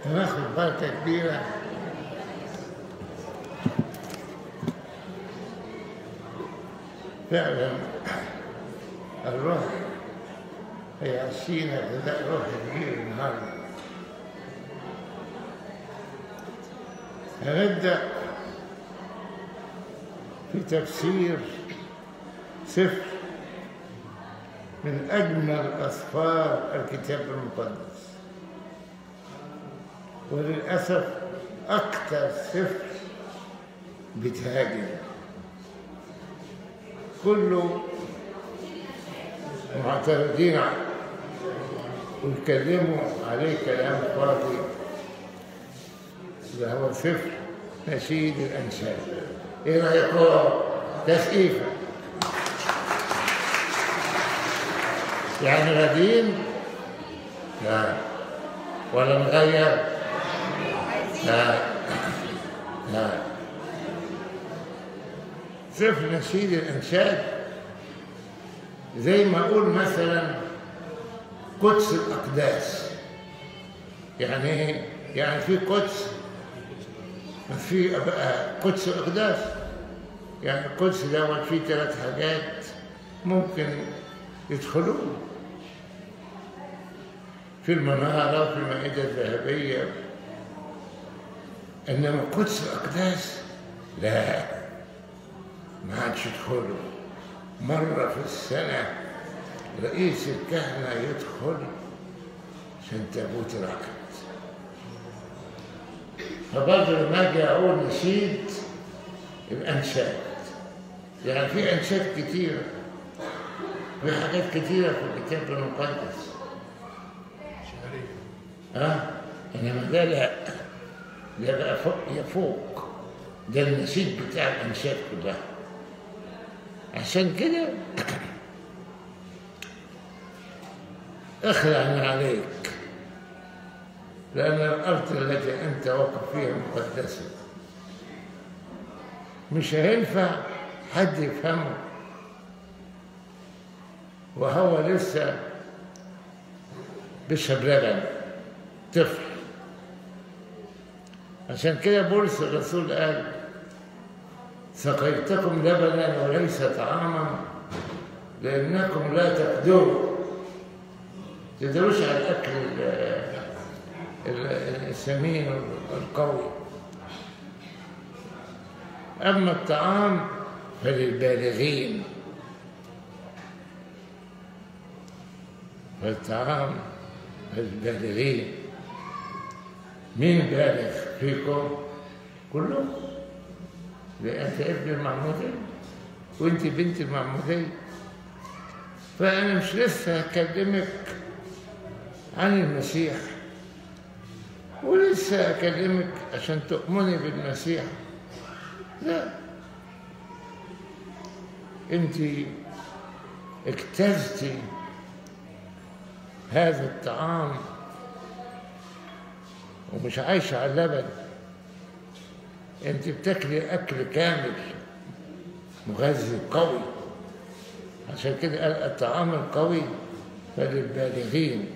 هناخد بركة كبيرة فعلا الروح هيعشينا غذاء روح كبير النهارده هنبدأ في تفسير سفر من أجمل أسفار الكتاب المقدس وللأسف أكثر سفر بتهاجم كله معترضين ويتكلموا عليه كلام فاضي ده هو سفر نشيد الأنشاد إيه رأيكم؟ تسقيفة يعني غادين؟ لا ولا نغير؟ لا لا سفر نشيد الإنشاد زي ما أقول مثلا قدس الأقداس يعني إيه؟ يعني في قدس في بقى قدس الأقداس يعني القدس دوت فيه ثلاث حاجات ممكن يدخلوه في المنارة وفي المائدة الذهبية إنما قدس الأقداس لا ما عادش يدخلوا مرة في السنة رئيس الكهنة يدخل عشان تابوت ركعت فبرضه لما اجي اقول نشيد الانشاد يعني في انشاد كتيره في حاجات كتيره في الكتاب المقدس ها انما ده لا ده بقى فوق يفوق ده النشيد بتاع الانشاد كلها عشان كده اخلع من عليك لأن الأرض التي أنت واقف فيها مقدسة مش هينفع حد يفهمه وهو لسه بيشرب لبن طفل عشان كده بولس الرسول قال سقيتكم لبنا وليس طعاما لأنكم لا تقدروا تقدروش على الأكل السمين القوي أما الطعام فللبالغين فالطعام للبالغين مين بالغ فيكم؟ كلهم أنت ابن المعمودية وأنت بنت المعمودية فأنا مش لسه هكلمك عن المسيح ولسه أكلمك عشان تؤمني بالمسيح لا أنت اجتزتي هذا الطعام ومش عايشة على اللبن أنت بتاكلي أكل كامل مغذي قوي عشان كده قال الطعام القوي فللبالغين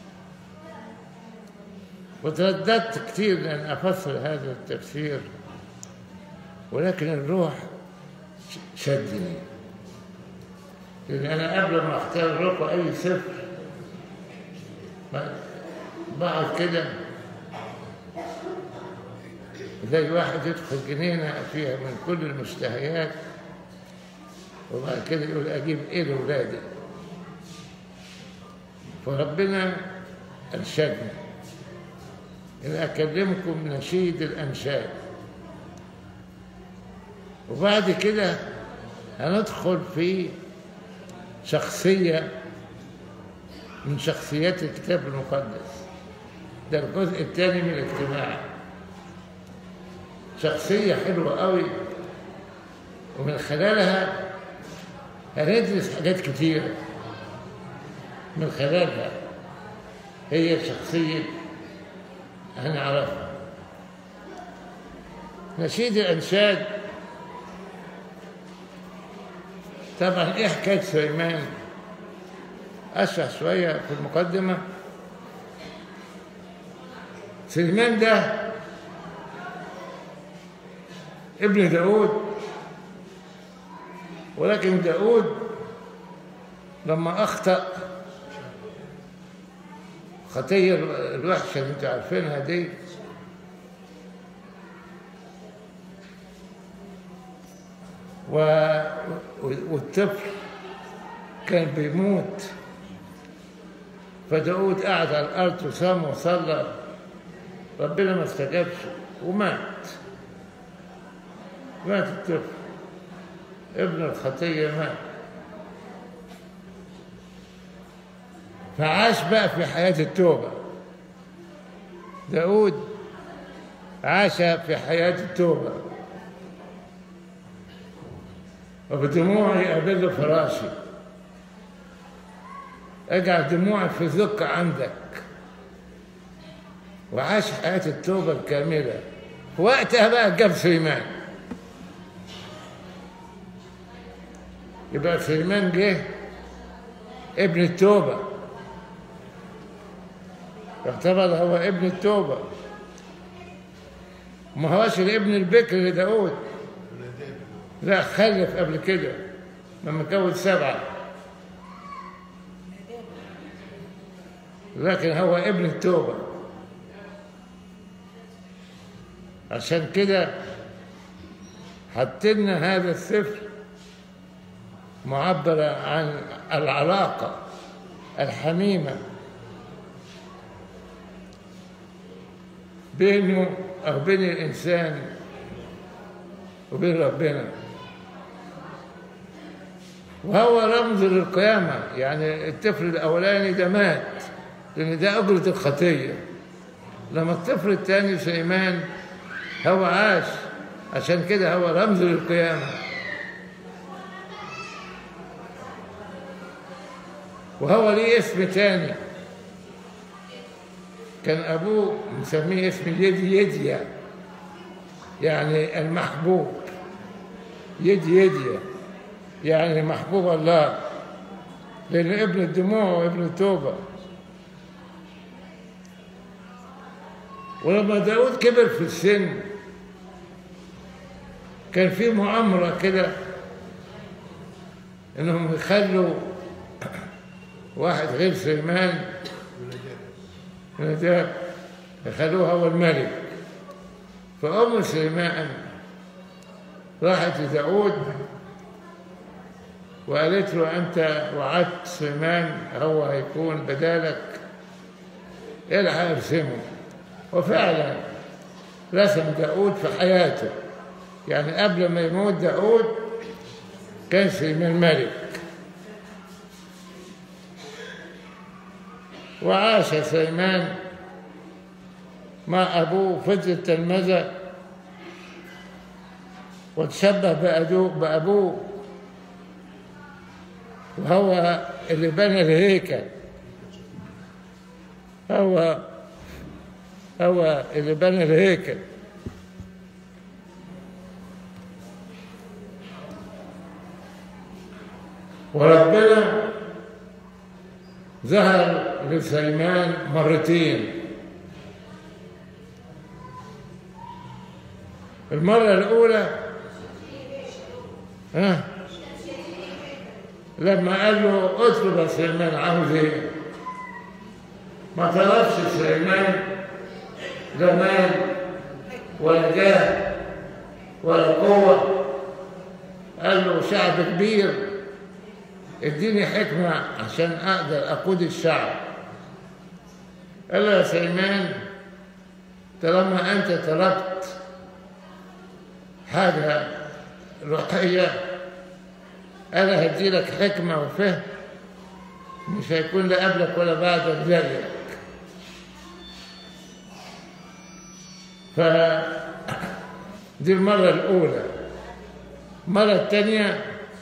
وترددت كثير لأن أفسر هذا التفسير ولكن الروح شدني لأن أنا قبل ما أختار لكم أي سفر بقعد كده زي واحد يدخل جنينة فيها من كل المشتهيات وبعد كده يقول أجيب إيه لأولادي فربنا أرشدني إن أكلمكم نشيد الأنشاد وبعد كده هندخل في شخصية من شخصيات الكتاب المقدس ده الجزء الثاني من الاجتماع شخصية حلوة قوي ومن خلالها هندرس حاجات كتيرة من خلالها هي شخصية هنعرفها نشيد الأنشاد طبعا إيه حكاية سليمان أشرح شوية في المقدمة سليمان ده ابن داود ولكن داود لما أخطأ خطية الوحشة اللي انتوا عارفينها دي و... والطفل كان بيموت فداود قعد على الأرض وصام وصلى ربنا ما استجابش ومات مات الطفل ابن الخطية مات فعاش بقى في حياة التوبة داود عاش في حياة التوبة وبدموعي أبل فراشي اجعل دموعي في ذق عندك وعاش حياة التوبة الكاملة وقتها بقى جاب سليمان يبقى سليمان جه ابن التوبة يعتبر هو ابن التوبة ما هوش الابن البكر لداود لا خلف قبل كده لما كون سبعة لكن هو ابن التوبة عشان كده حطلنا هذا السفر معبر عن العلاقة الحميمة بينه أو بين الإنسان وبين ربنا وهو رمز للقيامة يعني الطفل الأولاني ده مات لأن ده أجرة الخطية لما الطفل الثاني سليمان هو عاش عشان كده هو رمز للقيامة وهو ليه اسم تاني كان أبوه مسميه اسم يدي يديا يعني المحبوب يدي يديا يعني محبوب الله لأنه ابن الدموع وابن التوبة ولما داود كبر في السن كان في مؤامرة كده انهم يخلوا واحد غير سليمان نداب يخلوه هو الملك فأم سليمان راحت لداود وقالت له أنت وعدت سليمان هو هيكون بدالك الحق ارسمه وفعلا رسم داود في حياته يعني قبل ما يموت داود كان سليمان ملك وعاش سليمان مع أبوه فترة تلمذة وتشبه بأبوه وهو اللي بنى الهيكل هو هو اللي بنى الهيكل وربنا ظهر لسليمان مرتين المرة الأولى ها لما قال له اطلب يا سليمان عاوز ايه؟ ما طلبش سليمان لا مال ولا جاه ولا قوة قال له شعب كبير اديني حكمة عشان أقدر أقود الشعب قال له يا سليمان طالما أنت طلبت حاجة روحية أنا هدي لك حكمة وفهم مش هيكون لا قبلك ولا بعدك زيك ف دي المرة الأولى المرة الثانية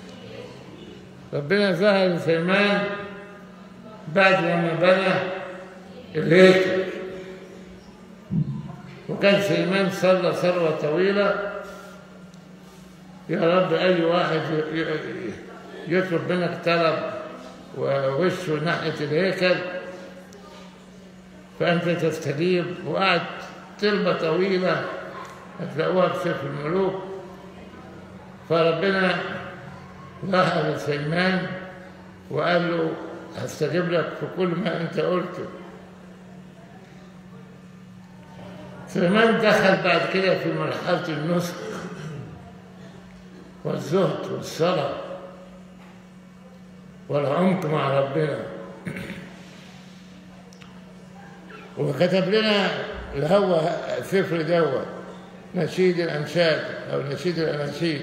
ربنا ظهر لسليمان بعد لما بنى الهيكل وكان سليمان صلى صلوة طويلة يا رب أي واحد يطلب منك طلب ووشه ناحية الهيكل فأنت تستجيب وقعد طلبة طويلة هتلاقوها في سفر الملوك فربنا ظهر لسليمان وقال له هستجيب لك في كل ما أنت قلته سليمان دخل بعد كده في مرحلة النسك والزهد والصلاة والعمق مع ربنا وكتب لنا اللي هو سفر دوت نشيد الأنشاد أو نشيد الأناشيد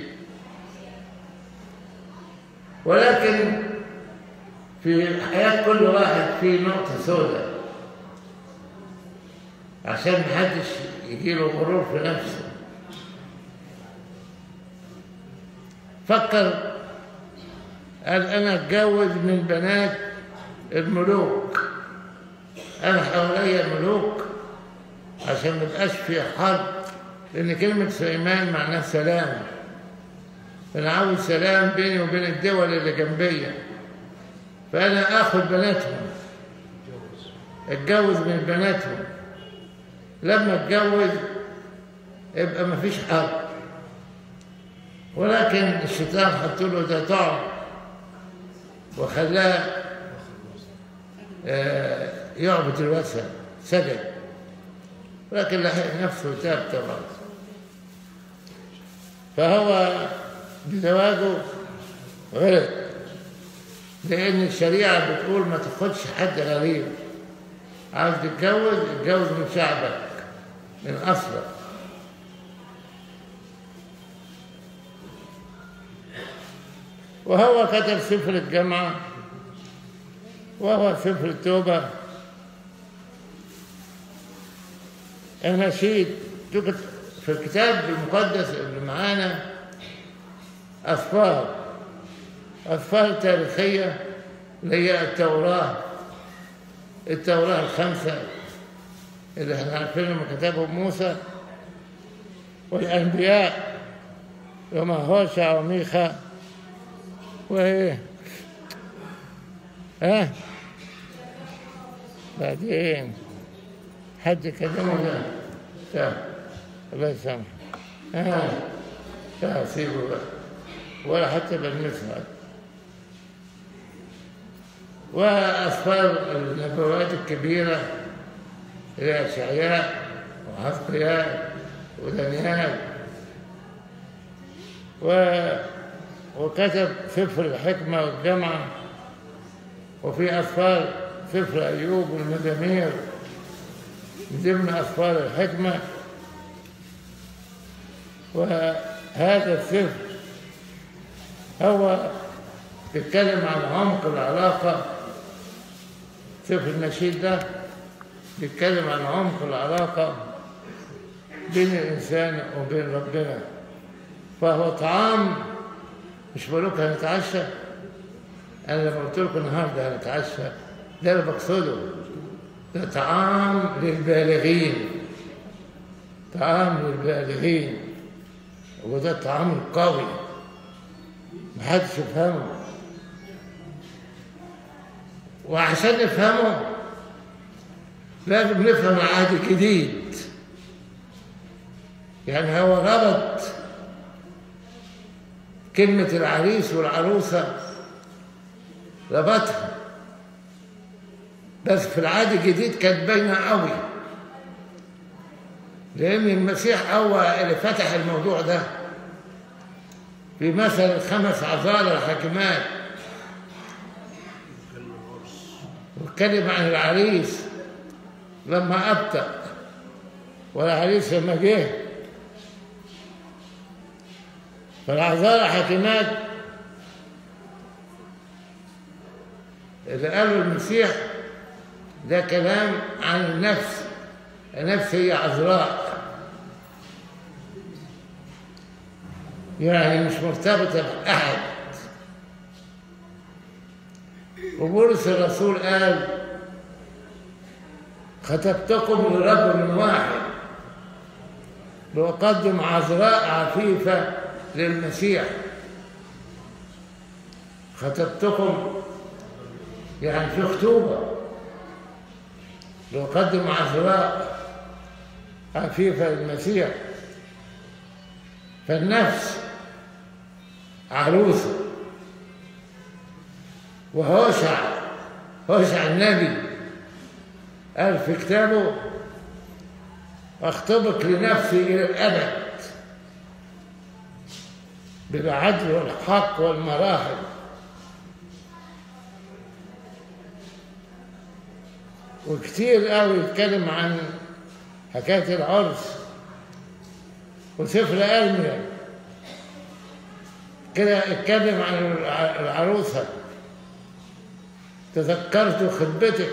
ولكن في حياة كل واحد في نقطة سوداء عشان محدش يجيله غرور في نفسه فكر قال أنا أتجوز من بنات الملوك أنا حواليا ملوك عشان ما يبقاش في حرب لأن كلمة سليمان معناها سلام أنا عاوز سلام بيني وبين الدول اللي جنبية فأنا آخذ بناتهم اتجوز من بناتهم لما اتجوز يبقى مفيش حرب ولكن الشيطان حط له ده طعم وخلاه آه، يعبد الوثن سجد ولكن لحق نفسه تاب طبعا فهو بزواجه غلط لأن الشريعة بتقول ما تاخدش حد غريب عاوز تتجوز اتجوز من شعبك من أصلك وهو كتب سفر الجامعة وهو سفر التوبة النشيد توجد في الكتاب المقدس اللي معانا أسفار أسفار تاريخية اللي هي التوراة التوراة الخمسة اللي احنا عارفينهم كتبهم موسى والأنبياء وما هوشع وميخا وإيه ها بعدين حد كلمه ده لا الله يسامحه ها لا سيبه بقى ولا حتى بالمثل وأسفار النبوات الكبيرة إلى أشعياء وحزقياء ودانيال و وكتب سفر الحكمة والجامعة وفي أسفار سفر أيوب والمزامير من ضمن أسفار الحكمة وهذا السفر هو بيتكلم عن عمق العلاقة سفر النشيد ده بيتكلم عن عمق العلاقة بين الإنسان وبين ربنا فهو طعام مش بقول لكم هنتعشى أنا لما قلت لكم النهارده هنتعشى ده اللي بقصده ده طعام للبالغين طعام للبالغين وده الطعام القوي محدش يفهمه وعشان نفهمه لازم نفهم العهد الجديد يعني هو ربط كلمة العريس والعروسة ربطها بس في العهد الجديد كانت باينة قوي لأن المسيح هو اللي فتح الموضوع ده في مثل الخمس عذار الحاكمات واتكلم عن العريس لما أبطأ والعريس لما جه فالعذار حاكمات اللي قاله المسيح ده كلام عن النفس النفس هي عذراء يعني مش مرتبطة بأحد وبولس الرسول قال خطبتكم لرجل واحد لأقدم عذراء عفيفة للمسيح خطبتكم يعني في خطوبة يقدم عذراء عفيفة للمسيح فالنفس عروسه وهوشع هوشع النبي قال في كتابه أخطبك لنفسي إلى الأبد بالعدل والحق والمراحل وكتير قوي يتكلم عن حكاية العرس وسفر أرميا كده اتكلم عن العروسة تذكرت خطبتك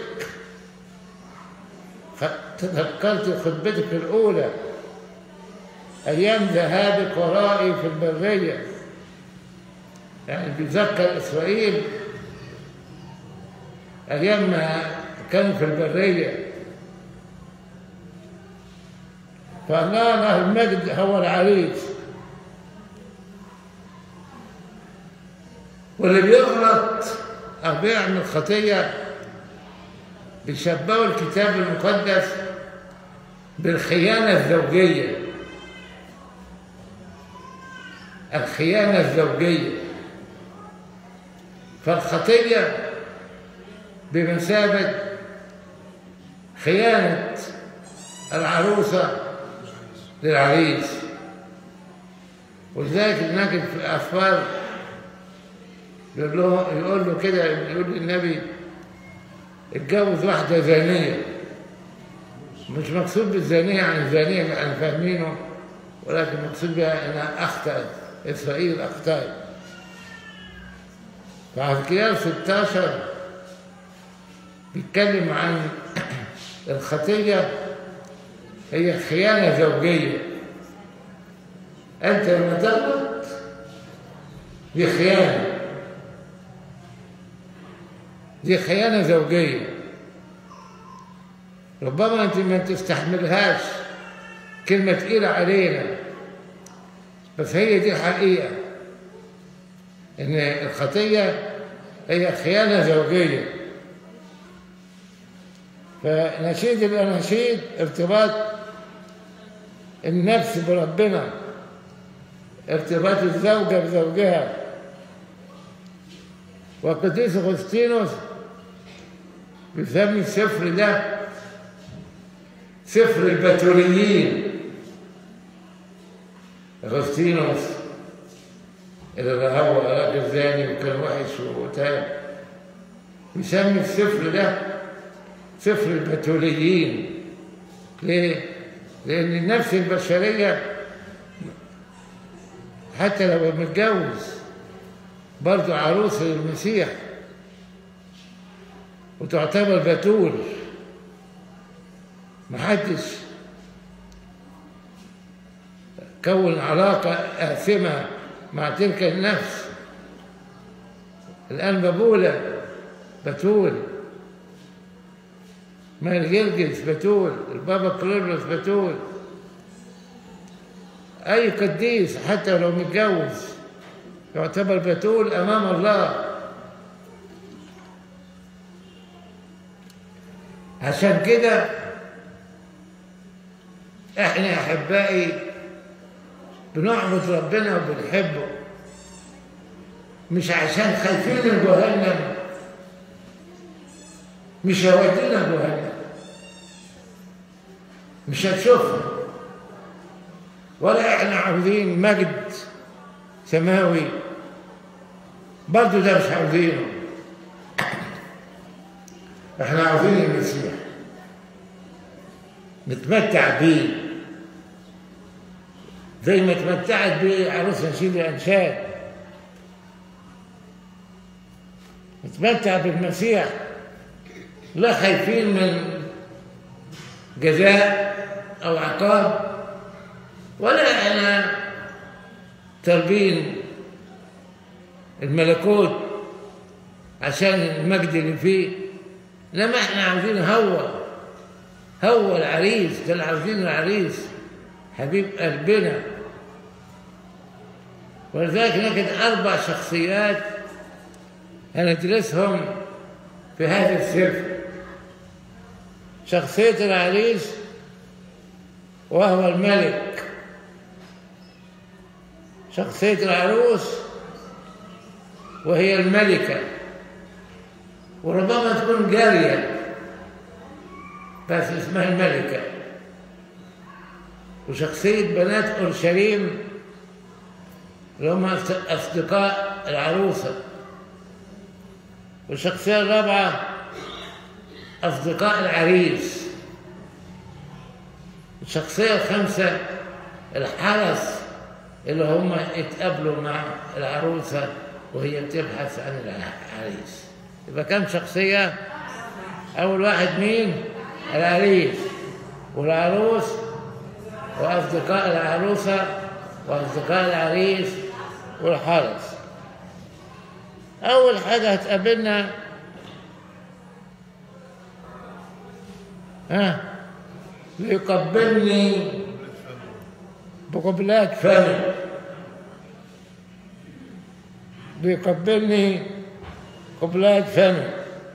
تذكرت خطبتك الأولى أيام ذهابك ورائي في البرية يعني بيذكر إسرائيل أيام ما كانوا في البرية فالله له المجد هو العريس واللي بيغلط أو بيعمل خطية بيشبهوا الكتاب المقدس بالخيانة الزوجية الخيانة الزوجية فالخطية بمثابة خيانة العروسة للعريس ولذلك نجد في الأخبار يقول له يقول له كده يقول للنبي اتجوز واحدة زانية مش مقصود بالزانية عن زانية يعني فاهمينه ولكن مقصود بها انها اخطأت اسرائيل اخطأت فعسكريال 16 بيتكلم عن الخطية هي خيانة زوجية أنت لما تغلط دي خيانة دي خيانة زوجية ربما أنت ما تستحملهاش كلمة تقيلة علينا بس هي دي الحقيقة إن الخطية هي خيانة زوجية فنشيد الأناشيد ارتباط النفس بربنا ارتباط الزوجة بزوجها وقديس أغسطينوس بيسمي السفر ده سفر البتوليين أغسطينوس اللي هو راجل زاني وكان وحش وتاب يسمي السفر ده سفر البتوليين ليه؟ لأن النفس البشرية حتى لو متجوز برضه عروس المسيح وتعتبر بتول محدش كون علاقة آثمة مع تلك النفس الآن ببولة بتول مال جرجس بتول البابا كلورس بتول أي قديس حتى لو متجوز يعتبر بتول أمام الله عشان كده احنا يا احبائي بنعبد ربنا وبنحبه مش عشان خايفين من جهنم مش هيودينا جهنم مش هتشوفنا ولا احنا عاوزين مجد سماوي برضه ده مش عاوزينه احنا عاوزين المسيح نتمتع بيه زي ما تمتعت بيه عروس نشيد الانشاد نتمتع بالمسيح لا خايفين من جزاء او عقاب ولا احنا تربين الملكوت عشان المجد اللي فيه لما احنا عاوزين هو هو العريس ده عاوزين العريس حبيب قلبنا ولذلك نجد أربع شخصيات هندرسهم في هذا السفر شخصية العريس وهو الملك شخصية العروس وهي الملكة وربما تكون جارية بس اسمها الملكة وشخصية بنات أورشليم اللي هم أصدقاء العروسة والشخصية الرابعة أصدقاء العريس الشخصية الخامسة الحرس اللي هم اتقابلوا مع العروسة وهي بتبحث عن العريس يبقى كم شخصية أول واحد مين العريس والعروس وأصدقاء العروسة وأصدقاء العريس والحرس أول حاجة هتقابلنا ها ليقبلني بقبلات فمي بيقبلني قبلات فمي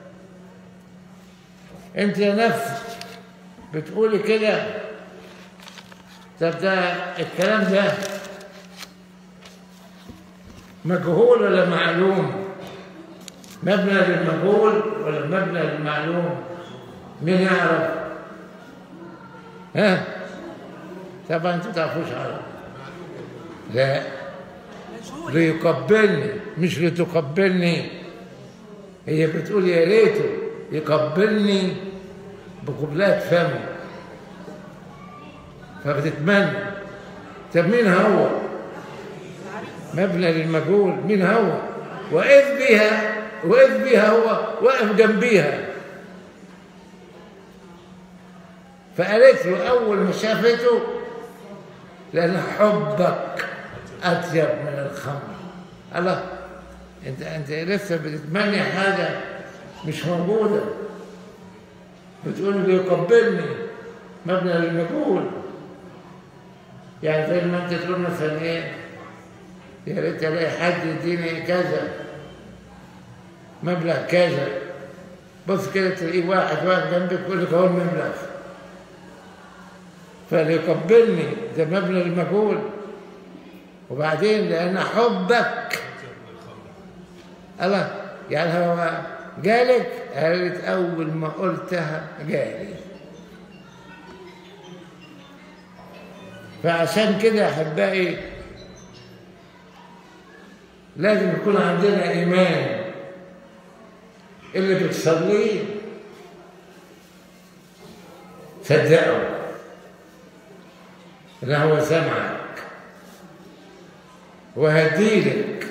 انت يا نفس بتقولي كده طب ده الكلام ده مجهول ولا معلوم مبنى للمجهول ولا مبنى للمعلوم مين يعرف ها طبعا انتوا تعرفوش عربي لا ليقبلني مش لتقبلني هي بتقول يا ريته يقبلني بقبلات فمه فبتتمنى طب مين هو مبنى للمجهول مين هو وإذ بها وإذ بها هو واقف جنبيها فقالت له أول ما شافته لأن حبك أطيب من الخمر الله أنت أنت لسه بتتمني حاجة مش موجودة بتقول لي يقبلني مبنى للمجهول يعني زي ما أنت تقول مثلا إيه يا ريت الاقي حد يديني كذا مبلغ كذا بص كده تلاقيه واحد واقف جنبك يقول لك هو المبلغ فليقبلني ده مبلغ المجهول وبعدين لأن حبك الله يعني هو جالك قالت أول ما قلتها جالي فعشان كده أحبائي لازم يكون عندنا إيمان اللي بتصليه صدقه إن هو سمعك وهديلك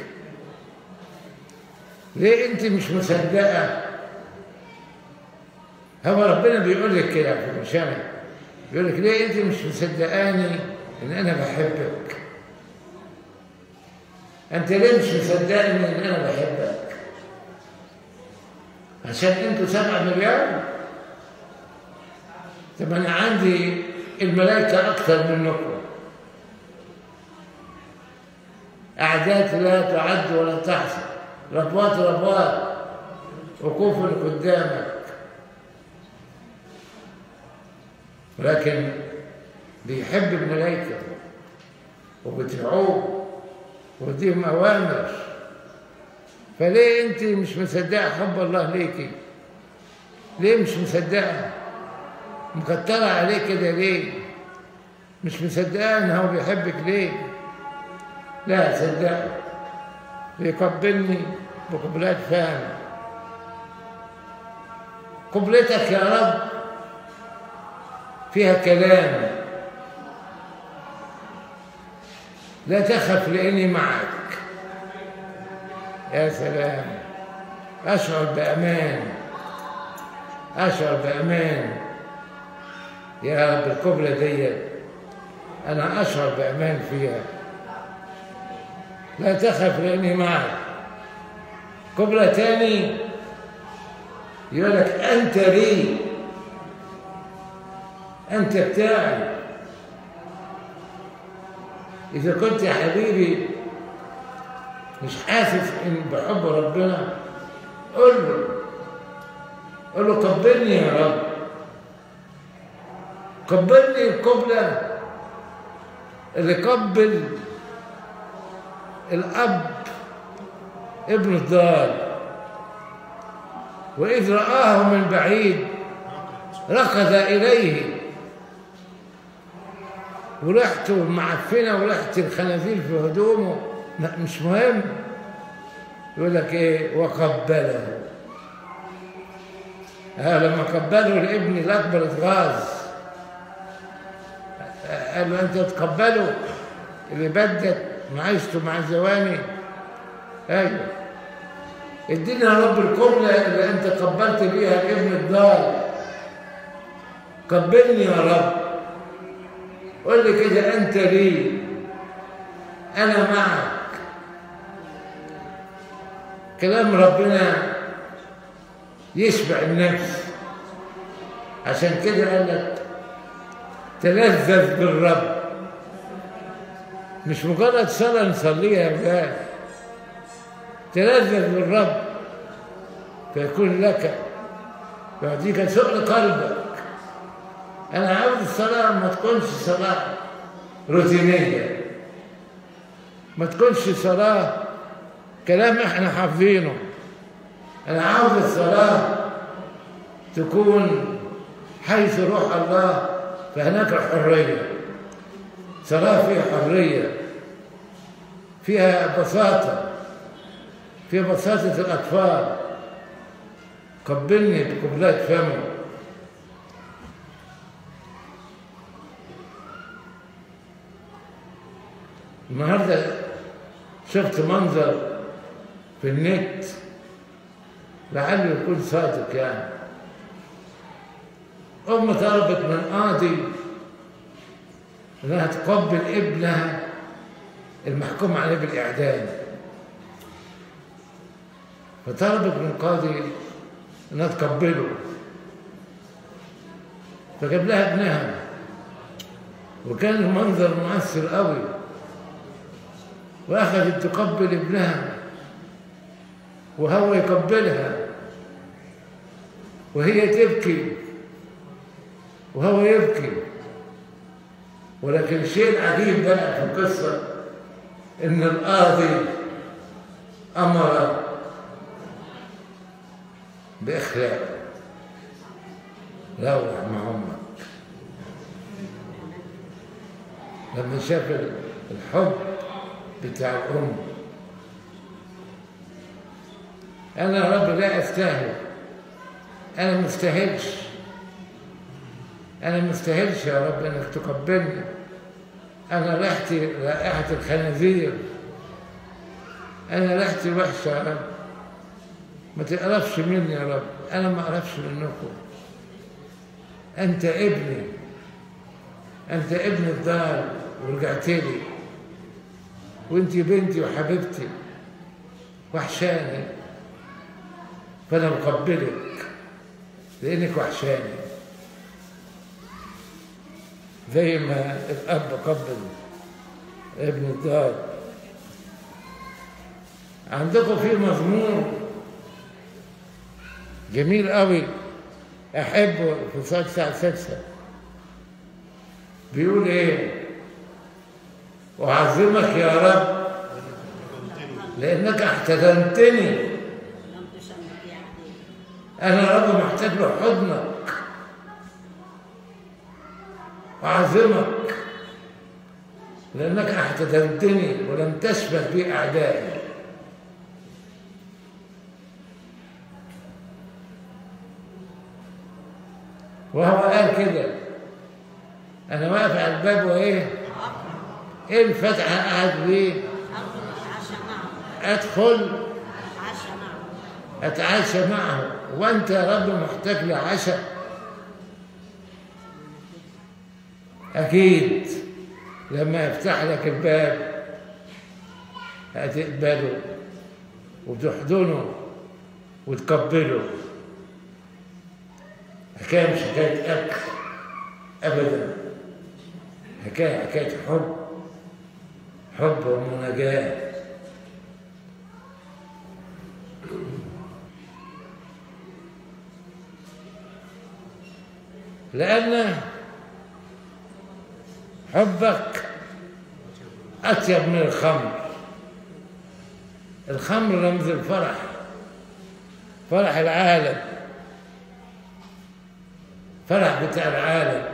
ليه انت مش مصدقه هو ربنا بيقول لك كده في المشاهد بيقول لك ليه انت مش مصدقاني ان انا بحبك انت ليه مش مصدقني ان انا بحبك عشان انتوا سبعة مليار طب انا عندي الملائكة اكثر منكم اعداد لا تعد ولا تحصى ربوات ربوات وقوف قدامك لكن بيحب الملائكة وبتدعوه وديهم أوامر فليه أنت مش مصدقة حب الله ليكي ليه مش مصدقة مكترة عليه كده ليه مش مصدقة إن هو بيحبك ليه لا صدقه بيقبلني بقبلات فهم قبلتك يا رب فيها كلام لا تخف لاني معك يا سلام اشعر بامان اشعر بامان يا رب القبله دي انا اشعر بامان فيها لا تخف لاني معك قبله تاني يقول لك انت لي انت بتاعي إذا كنت يا حبيبي مش حاسس إن بحب ربنا قول له قول له قبلني يا رب قبلني القبلة اللي قبل الأب ابن الضال وإذ رآه من بعيد ركض إليه وريحته معفنة وريحة الخنازير في هدومه لا مش مهم يقول لك ايه وقبله ها لما قبله الابن الاكبر اتغاظ قال له انت تقبله اللي بدت معيشته مع الزواني ايوه اديني يا رب القبلة اللي انت قبلت بيها الابن الضال قبلني يا رب قول لي كده انت لي انا معك كلام ربنا يشبع النفس عشان كده قال لك تلذذ بالرب مش مجرد صلاة نصليها بس تلذذ بالرب فيكون لك يعطيك سؤل قلبك أنا عاوز الصلاة ما تكونش صلاة روتينية ما تكونش صلاة كلام احنا حافظينه أنا عاوز الصلاة تكون حيث روح الله فهناك الحرية صلاة فيها حرية فيها بساطة فيها بساطة الأطفال قبلني بقبلات فمي النهارده شفت منظر في النت لعله يكون صادق يعني أم طلبت من قاضي انها تقبل ابنها المحكوم عليه بالاعدام فطلبت من القاضي انها تقبله فجاب لها ابنها وكان المنظر مؤثر قوي واخذت تقبل ابنها وهو يقبلها وهي تبكي وهو يبكي ولكن الشيء العجيب بقى في القصة إن القاضي أمر بإخلاء روح مع أمك لما شاف الحب بتاع الأم أنا يا رب لا أستاهل أنا مستاهلش أنا مستاهلش يا رب إنك تقبلني أنا ريحتي رائحة الخنازير أنا ريحتي وحشة يا رب ما تقرفش مني يا رب أنا ما أقرفش منكم أنت ابني أنت ابن الدار ورجعت لي وأنت بنتي وحبيبتي وحشاني فأنا بقبلك لأنك وحشاني زي ما الأب قبل ابن الدار عندكم في مزمور جميل قوي أحبه في صلاة الساعة سادسة بيقول إيه أعظمك يا رب لأنك احتضنتني لم تشمت يعدي أنا يا رب محتاج لحضنك أعظمك لأنك احتضنتني ولم تشمت بي أعدائي وهو قال كده أنا واقف على الباب وإيه؟ إيه الفتحة قاعد ليه؟ أخذ أتعشى معه أدخل أتعشى معه أتعاشى معه وأنت يا رب محتاج لعشاء أكيد لما يفتح لك الباب هتقبله وتحضنه وتقبله حكاية مش حكاية أكل أبدا حكاية حكاية حب حب ومناجاة لأن حبك أطيب من الخمر الخمر رمز الفرح فرح العالم فرح بتاع العالم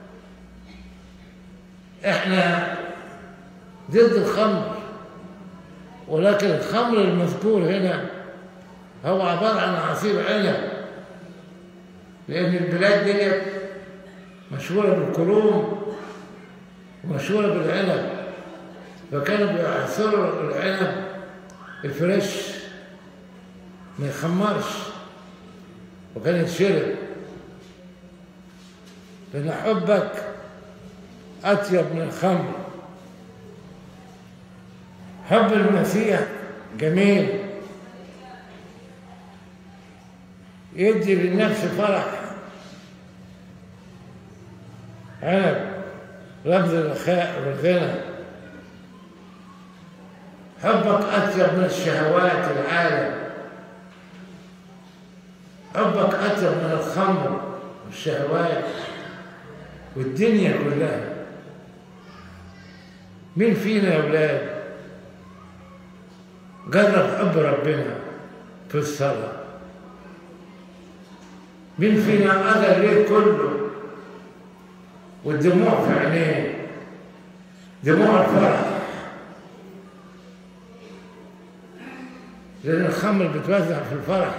احنا ضد الخمر ولكن الخمر المذكور هنا هو عبارة عن عصير عنب لأن البلاد دي مشهورة بالكروم ومشهورة بالعنب فكانوا بيعصروا العنب الفريش ما يخمرش وكان يتشرب لأن حبك أطيب من الخمر حب المسيح جميل يدي للنفس فرح عنب رمز الرخاء والغنى حبك أطيب من الشهوات العالم حبك أطيب من الخمر والشهوات والدنيا كلها مين فينا يا أولاد جرب حب ربنا في الصلاة مين فينا قضى الليل كله والدموع في عينيه دموع الفرح لأن الخمر بتوزع في الفرح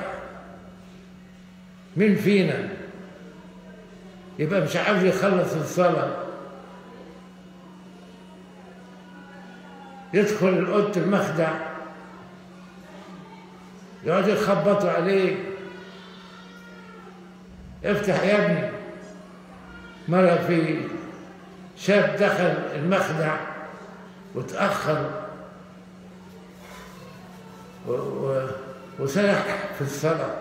مين فينا يبقى مش عاوز يخلص الصلاة يدخل أوضة المخدع يقعد يخبطوا عليه افتح يا ابني مرة في شاب دخل المخدع وتأخر و- و- وسرح في الصلاة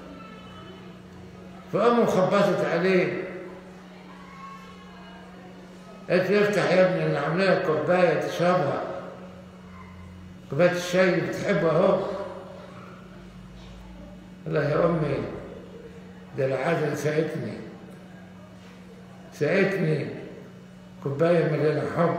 فأمه خبطت عليه قالت له افتح يا ابني انا عامله لك كوبايه تشربها كوبايه الشاي اللي بتحبها اهو الله يا امي ده العادة ساعتني ساعتني كوبايه مليانه حب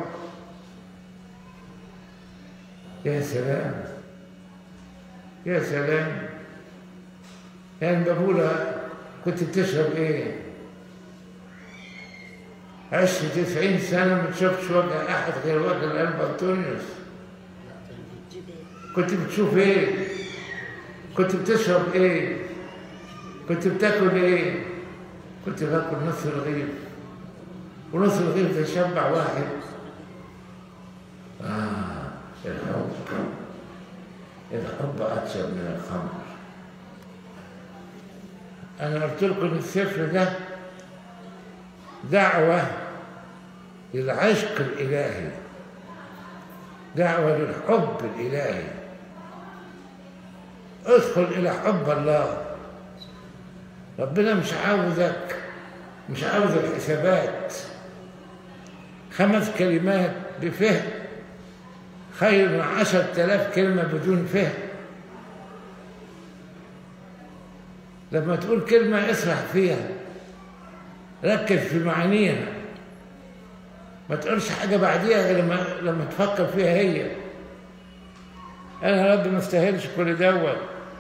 يا سلام يا سلام يعني بقولها كنت بتشرب ايه عشت تسعين سنة ما تشوفش وجه أحد غير وجه القلب أنطونيوس كنت بتشوف إيه؟ كنت بتشرب إيه؟ كنت بتاكل إيه؟ كنت باكل نص رغيف ونص رغيف ده يشبع واحد آه الحب الحب أطيب من الخمر أنا قلت لكم إن السفر ده دعوة للعشق الإلهي دعوة للحب الإلهي ادخل إلى حب الله ربنا مش عاوزك مش عاوز الحسابات خمس كلمات بفهم خير من عشر تلاف كلمة بدون فهم لما تقول كلمة اسرح فيها ركز في معانيها ما تقولش حاجة بعديها غير لما, لما تفكر فيها هي أنا يا رب ما استاهلش كل دوت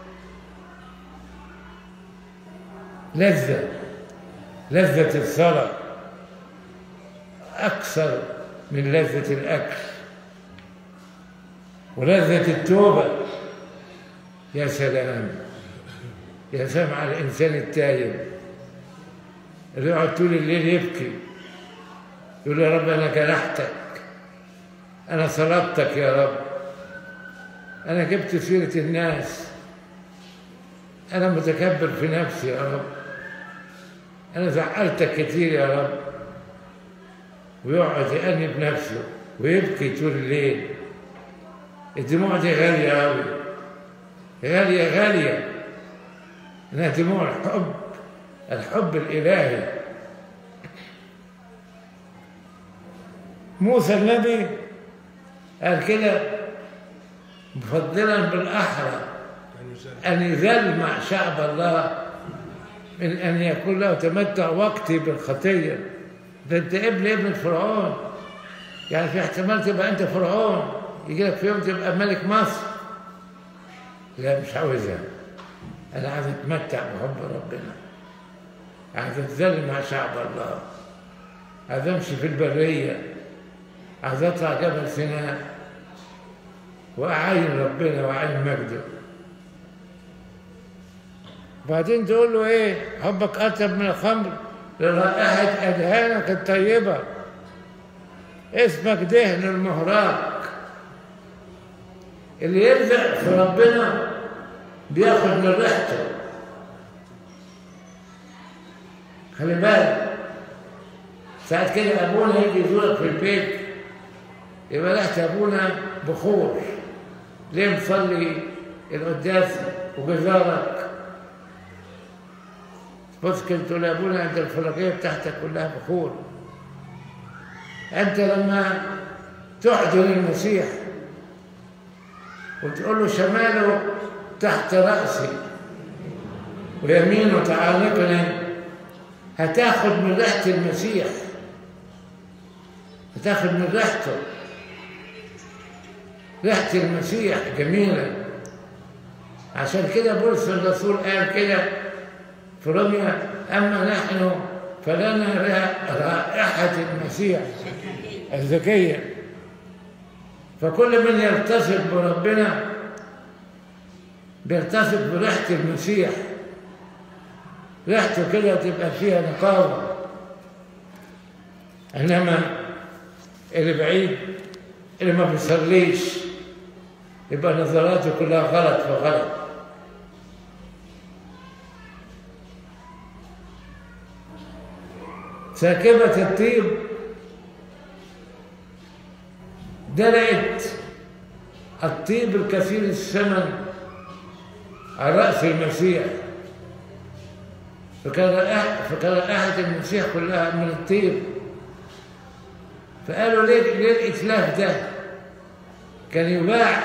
لذة لذة الصلاة أكثر من لذة الأكل ولذة التوبة يا سلام يا سامع الإنسان التايب اللي يقعد طول الليل يبكي يقول يا رب أنا جرحتك أنا صلبتك يا رب أنا جبت سيرة الناس أنا متكبر في نفسي يا رب أنا زعلتك كتير يا رب ويقعد يأنب نفسه ويبكي طول الليل الدموع دي غالية أوي غالية غالية إنها دموع الحب الحب الإلهي موسى النبي قال كده مفضلا بالأحرى أن يذل مع شعب الله من أن يكون له تمتع وقتي بالخطية ده أنت ابن ابن فرعون يعني في احتمال تبقى انت فرعون يجي لك في يوم تبقى ملك مصر لا مش عاوزها انا عايز اتمتع بحب ربنا عايز اتذل مع شعب الله عايز امشي في البريه عايز اطلع جبل سيناء واعاين ربنا واعاين مجده بعدين تقول له ايه حبك اطيب من الخمر لرائحه اذهانك الطيبه اسمك دهن المهراق اللي يلزق في ربنا بياخد من ريحته خلي بالك ساعات كده ابونا يجي يزورك في البيت يبقى ريحه ابونا بخور ليه مصلي القداس وجزارك بص كده تقول يا ابونا انت الفلكيه بتاعتك كلها بخور انت لما تحضر المسيح وتقول له شماله تحت راسي ويمينه تعانقني هتاخد من ريحه المسيح هتاخد من ريحته ريحه المسيح جميله عشان كده بولس الرسول قال كده في روميا اما نحن فلنا رائحه المسيح الذكيه فكل من يلتصق بربنا بيلتصق بريحه المسيح ريحته كده تبقى فيها نقاوه انما اللي بعيد اللي ما بيصليش يبقى نظراته كلها غلط فغلط ساكبة الطيب دلقت الطيب الكثير الثمن على رأس المسيح فكان رائحة فكان رائحة المسيح كلها من الطيب فقالوا ليه ليه الإتلاف ده كان يباع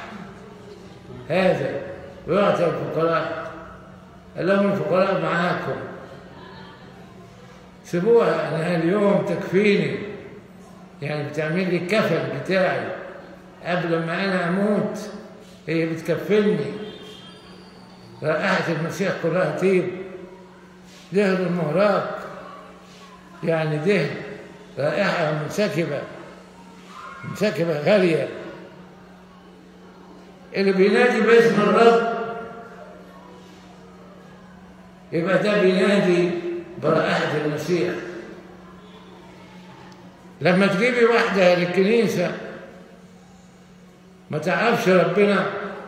هذا ويعطى الفقراء قال لهم الفقراء معاكم سيبوها أنا اليوم تكفيني يعني بتعمل لي الكفن بتاعي قبل ما أنا أموت هي بتكفلني رائحة المسيح كلها طيب دهن المهراق يعني دهن رائحة منسكبة منسكبة غالية اللي بينادي باسم الرب يبقى ده بينادي برائحة المسيح لما تجيبي واحدة للكنيسة ما تعرفش ربنا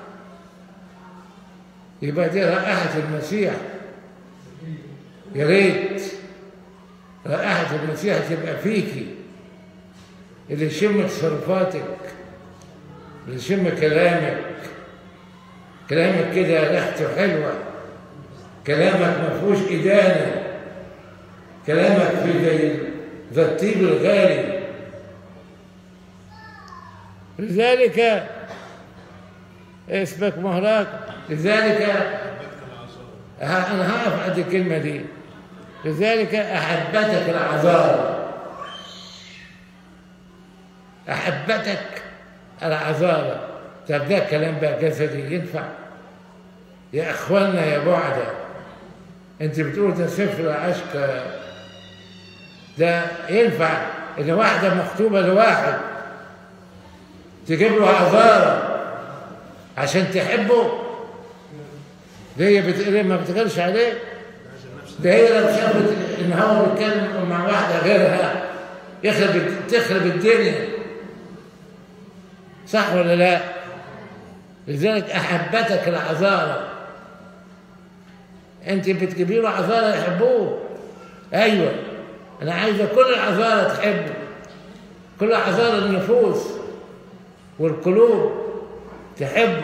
يبقى دي رائحة المسيح يا ريت رائحة المسيح تبقى فيكي اللي يشم تصرفاتك اللي يشم كلامك كلامك كده ريحته حلوة كلامك ما فيهوش إدانة كلامك في زي ذا الطيب الغالي لذلك اسمك مهراق لذلك أنا هقف عند الكلمة دي لذلك أحبتك العذارى أحبتك العذارى طب ده كلام بقى جسدي ينفع يا إخواننا يا بعدة أنت بتقول ده سفر عشق ده ينفع إن واحدة مخطوبة لواحد تجيب له عذارى عشان تحبه دي بت... ما بتغيرش عليه ده هي لو شافت ان هو بيتكلم مع واحده غيرها يخرب تخرب الدنيا صح ولا لا لذلك احبتك العذارى انت بتجيبي له عذارى يحبوه ايوه انا عايزه كل العذارى تحبه كل عذارى النفوس والقلوب تحبه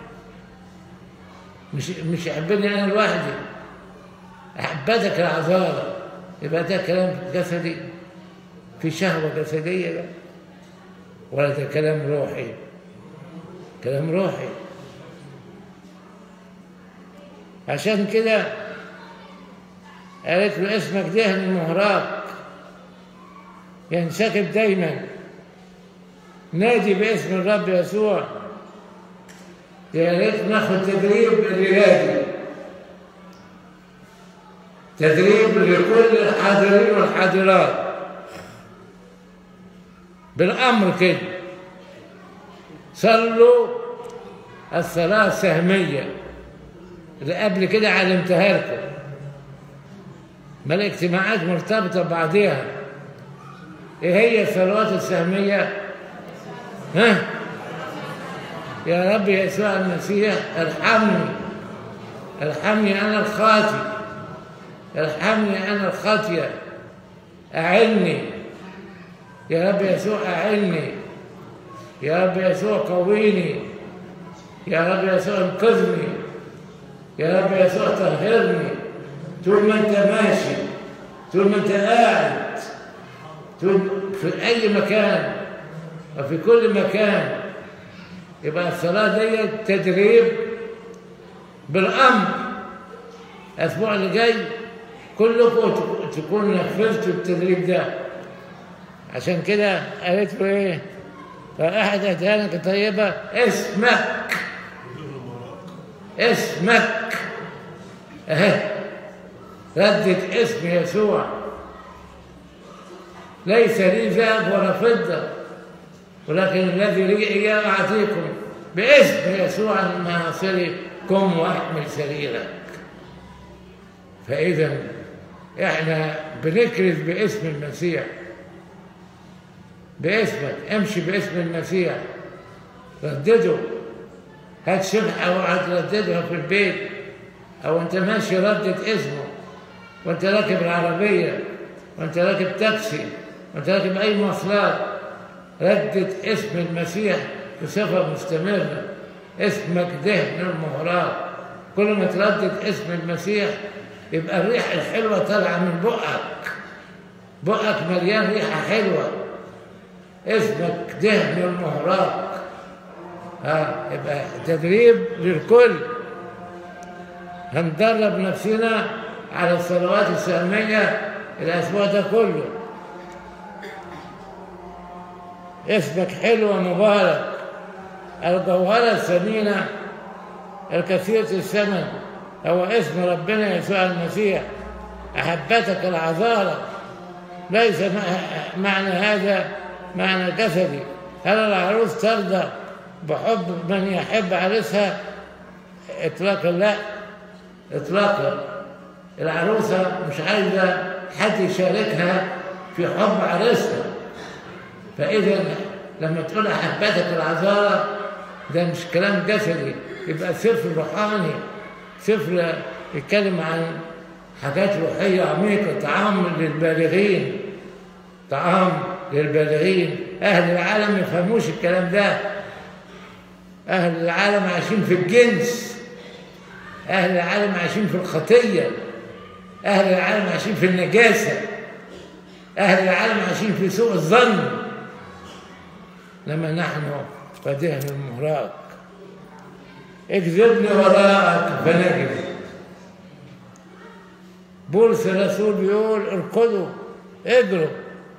مش مش يحبني انا لوحدي احبتك العذارى يبقى ده كلام جسدي في شهوه جسديه ده ولا ده كلام روحي كلام روحي عشان كده قالت له اسمك دهن المهراق ينسكب دايما نادي باسم الرب يسوع يا ريت ناخد تدريب ريادي تدريب لكل الحاضرين والحاضرات بالامر كده صلوا الصلاه السهميه اللي قبل كده علمتها لكم ما الاجتماعات مرتبطه ببعضها ايه هي الصلوات السهميه ها يا رب يسوع المسيح ارحمني ارحمني انا الخاطئ ارحمني انا الخاطيه اعني يا رب يسوع اعني يا رب يسوع قويني يا رب يسوع انقذني يا رب يسوع طهرني طول ما انت ماشي طول ما انت قاعد طول في اي مكان وفي كل مكان يبقى الصلاه دي تدريب بالامر الاسبوع اللي جاي كلكم تكونوا نفذتوا التدريب ده عشان كده قالت له ايه فأحد أهدانك طيبة اسمك اسمك اهي ردت اسم يسوع ليس لي ذهب ولا فضة ولكن الذي لي إياه أعطيكم باسم يسوع المناصري قم واحمل سريرك فإذا احنا بنكرز باسم المسيح باسمك امشي باسم المسيح ردده هات شبحة وهترددها في البيت أو أنت ماشي ردد اسمه وأنت راكب العربية وأنت راكب تاكسي وأنت راكب أي مواصلات ردد اسم المسيح بصفة مستمرة اسمك ده من المهرات كل ما تردد اسم المسيح يبقى الريحة الحلوة طالعة من بقك بقك مليان ريحة حلوة اسمك دهن المهراق ها يبقى تدريب للكل هندرب نفسنا على الصلوات السلمية الأسبوع ده كله اسمك حلو ومبارك الجوهرة الثمينة الكثيرة الثمن هو اسم ربنا يسوع المسيح أحبتك العذارى ليس معنى هذا معنى جسدي هل العروس ترضى بحب من يحب عريسها اطلاقا لا اطلاقا العروسه مش عايزه حد يشاركها في حب عريسها فاذا لما تقول احبتك العذارى ده مش كلام جسدي يبقى سفر روحاني سفر يتكلم عن حاجات روحيه عميقه طعام للبالغين طعام للبالغين أهل العالم ما يفهموش الكلام ده أهل العالم عايشين في الجنس أهل العالم عايشين في الخطية أهل العالم عايشين في النجاسة أهل العالم عايشين في سوء الظن لما نحن فدهن المهراق اكذبني وراءك فنجري بولس الرسول بيقول اركضوا اجروا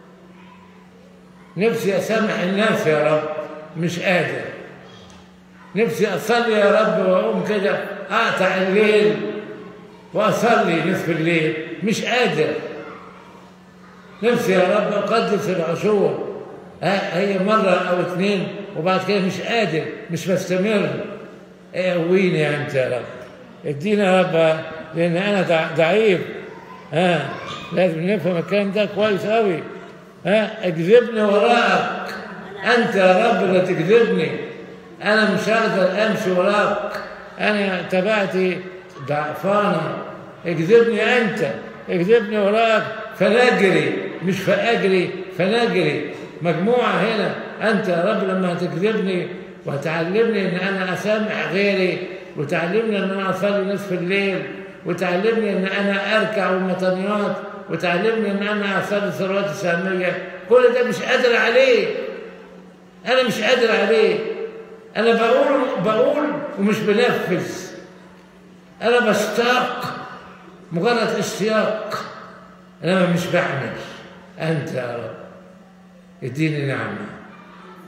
نفسي أسامح الناس يا رب مش قادر نفسي أصلي يا رب وأقوم كده أقطع الليل وأصلي نصف الليل مش قادر نفسي يا رب أقدس العشور هي مرة أو اثنين وبعد كده مش قادر مش بستمر قويني أنت يا رب ادينا يا رب لأن أنا ضعيف ها لازم نفهم الكلام ده كويس قوي ها اكذبني وراءك انت يا رب اللي تكذبني انا مش هقدر امشي وراك انا تبعتي ضعفانه اكذبني انت اكذبني وراك فنجري مش فاجري فنجري مجموعه هنا انت يا رب لما تكذبني وتعلمني ان انا اسامح غيري وتعلمني ان انا اصلي نصف الليل وتعلمني ان انا اركع ومطنيات وتعلمني ان انا اصلي صلوات الساميه كل ده مش قادر عليه انا مش قادر عليه انا بقول بقول ومش بنفذ انا بشتاق مجرد اشتياق انا مش بعمل انت يا رب اديني نعمه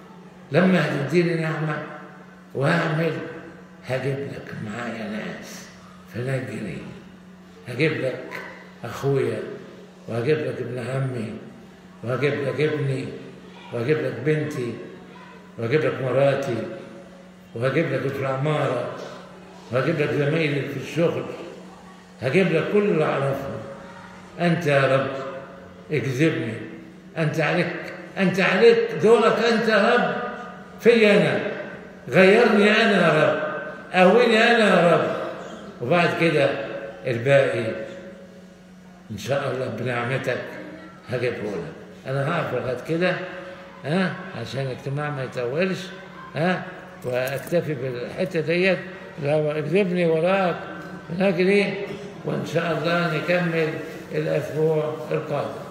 لما هتديني نعمة وهعمل هجيب لك معايا ناس فنجري هجيب لك أخويا وهجيب لك ابن عمي وهجيب لك ابني وهجيب لك بنتي وهجيب لك مراتي وهجيب لك في العمارة وهجيب لك زمايلي في الشغل هجيب لك كل اللي أعرفه أنت يا رب اكذبني أنت عليك أنت عليك دورك أنت يا رب في أنا غيرني أنا يا رب قويني أنا يا رب وبعد كده الباقي إن شاء الله بنعمتك هجيبه لك أنا هقف لغاية كده ها عشان الاجتماع ما يطولش ها واكتفي بالحته ديت لو اكذبني وراك نجري وان شاء الله نكمل الاسبوع القادم